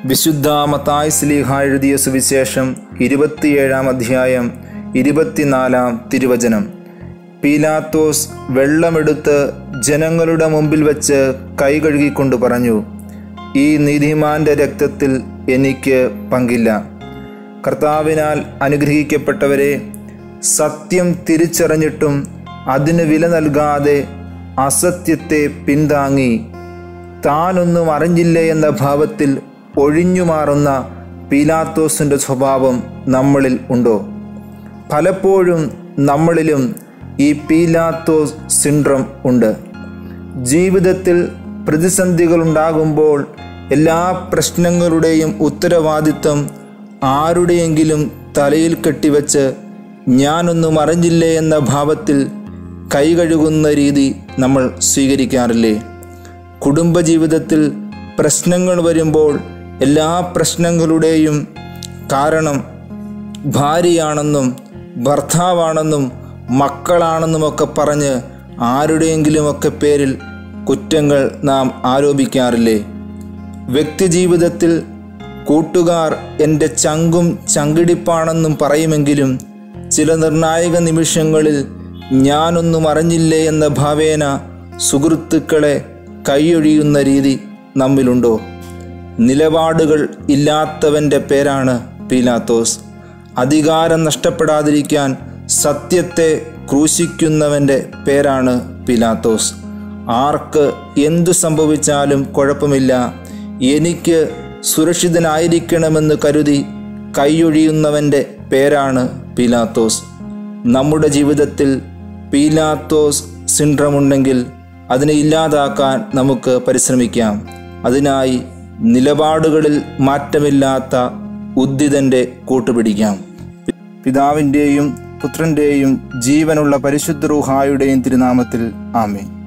വിശുദ്ധ മത്തായി സ്ലീഹ എഴുതിയ സുവിശേഷം ഇരുപത്തിയേഴാം അധ്യായം ഇരുപത്തിനാലാം തിരുവചനം പീലാത്തോസ് വെള്ളമെടുത്ത് ജനങ്ങളുടെ മുമ്പിൽ വച്ച് കൈ കഴുകിക്കൊണ്ട് പറഞ്ഞു ഈ നീതിമാന്റെ രക്തത്തിൽ എനിക്ക് പങ്കില്ല കർത്താവിനാൽ അനുഗ്രഹിക്കപ്പെട്ടവരെ സത്യം തിരിച്ചറിഞ്ഞിട്ടും അതിന് വില നൽകാതെ അസത്യത്തെ പിന്താങ്ങി താനൊന്നും അറിഞ്ഞില്ലേ എന്ന ഭാവത്തിൽ ഒഴിഞ്ഞു മാറുന്ന പീലാത്തോസിൻ്റെ സ്വഭാവം നമ്മളിൽ ഉണ്ടോ പലപ്പോഴും നമ്മളിലും ഈ പീലാത്തോസ് സിൻഡ്രം ഉണ്ട് ജീവിതത്തിൽ പ്രതിസന്ധികൾ ഉണ്ടാകുമ്പോൾ എല്ലാ പ്രശ്നങ്ങളുടെയും ഉത്തരവാദിത്വം ആരുടെയെങ്കിലും തലയിൽ കെട്ടിവെച്ച് ഞാനൊന്നും അറിഞ്ഞില്ലേ എന്ന ഭാവത്തിൽ കൈ കഴുകുന്ന രീതി നമ്മൾ സ്വീകരിക്കാറില്ലേ കുടുംബജീവിതത്തിൽ പ്രശ്നങ്ങൾ വരുമ്പോൾ എല്ലാ പ്രശ്നങ്ങളുടെയും കാരണം ഭാര്യയാണെന്നും ഭർത്താവാണെന്നും മക്കളാണെന്നുമൊക്കെ പറഞ്ഞ് ആരുടെയെങ്കിലുമൊക്കെ പേരിൽ കുറ്റങ്ങൾ നാം ആരോപിക്കാറില്ലേ വ്യക്തിജീവിതത്തിൽ കൂട്ടുകാർ എൻ്റെ ചങ്കും ചങ്കിടിപ്പാണെന്നും പറയുമെങ്കിലും ചില നിർണായക നിമിഷങ്ങളിൽ ഞാനൊന്നും അറിഞ്ഞില്ലേ എന്ന ഭാവേന സുഹൃത്തുക്കളെ കൈയൊഴിയുന്ന രീതി നമ്മിലുണ്ടോ നിലപാടുകൾ ഇല്ലാത്തവൻ്റെ പേരാണ് പീലാത്തോസ് അധികാരം നഷ്ടപ്പെടാതിരിക്കാൻ സത്യത്തെ ക്രൂശിക്കുന്നവൻ്റെ പേരാണ് പീലാത്തോസ് ആർക്ക് എന്തു സംഭവിച്ചാലും കുഴപ്പമില്ല എനിക്ക് സുരക്ഷിതനായിരിക്കണമെന്ന് കരുതി കൈയൊഴിയുന്നവൻ്റെ പേരാണ് പീലാത്തോസ് നമ്മുടെ ജീവിതത്തിൽ പീലാത്തോസ് സിൻഡ്രം ഉണ്ടെങ്കിൽ അതിനെ ഇല്ലാതാക്കാൻ നമുക്ക് പരിശ്രമിക്കാം അതിനായി നിലപാടുകളിൽ മാറ്റമില്ലാത്ത ഉദ്ദിതൻ്റെ കൂട്ടുപിടിക്കാം പിതാവിൻ്റെയും പുത്രൻ്റെയും ജീവനുള്ള പരിശുദ്ധ റൂഹായുടെയും തിരുനാമത്തിൽ ആമേൻ